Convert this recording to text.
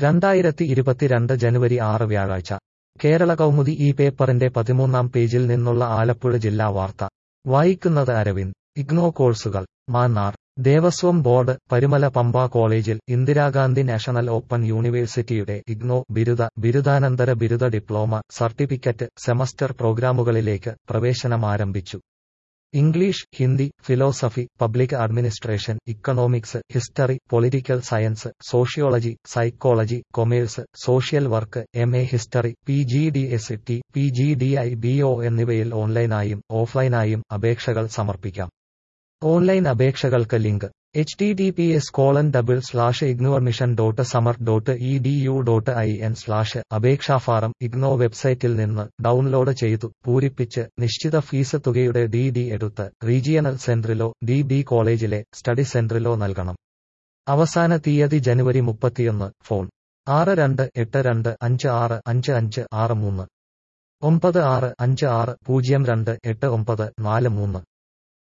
രണ്ടായിരത്തി ഇരുപത്തിരണ്ട് ജനുവരി ആറ് വ്യാഴാഴ്ച കേരള കൗമുദി ഈ പേപ്പറിന്റെ പതിമൂന്നാം പേജിൽ നിന്നുള്ള ആലപ്പുഴ ജില്ലാ വാർത്ത വായിക്കുന്നത് അരവിന്ദ് ഇഗ്നോ കോഴ്സുകൾ മാന്നാർ ദേവസ്വം ബോർഡ് പരുമല പമ്പ കോളേജിൽ ഇന്ദിരാഗാന്ധി നാഷണൽ ഓപ്പൺ യൂണിവേഴ്സിറ്റിയുടെ ഇഗ്നോ ബിരുദ ബിരുദാനന്തര ബിരുദ ഡിപ്ലോമ സർട്ടിഫിക്കറ്റ് സെമസ്റ്റർ പ്രോഗ്രാമുകളിലേക്ക് പ്രവേശനം ആരംഭിച്ചു English Hindi philosophy public administration economics history political science sociology psychology commerce social work M A history P G D S T P G D I B O എന്നിവയിൽ ഓൺലൈനായും ഓഫ്ലൈനായും അപേക്ഷകൾ സമർപ്പിക്കാം ഓൺലൈൻ അപേക്ഷകൾക്ക് link H T T P S colon double slash IGNOU admission dot samarth dot E D U dot I N slash അപേക്ഷാ form IGNOU വെബ്സൈറ്റിൽ നിന്ന് download ചെയ്തു പൂരിപ്പിച്ച് നിശ്ചിത ഫീസ് തുകയുടെ ഡി ഡി എടുത്ത് റീജിയണൽ സെന്ററിലോ ഡി ബി കോളേജിലെ സ്റ്റഡി സെന്ററിലോ നൽകണം അവസാന തീയതി ജനുവരി മുപ്പത്തിയൊന്ന് ഫോൺ ആറ് രണ്ട് എട്ട് രണ്ട് അഞ്ച് ആറ് അഞ്ച് അഞ്ച് ആറ് മൂന്ന് ഒമ്പത് ആറ് അഞ്ച് ആറ് പൂജ്യം രണ്ട് എട്ട് ഒമ്പത് നാല് മൂന്ന്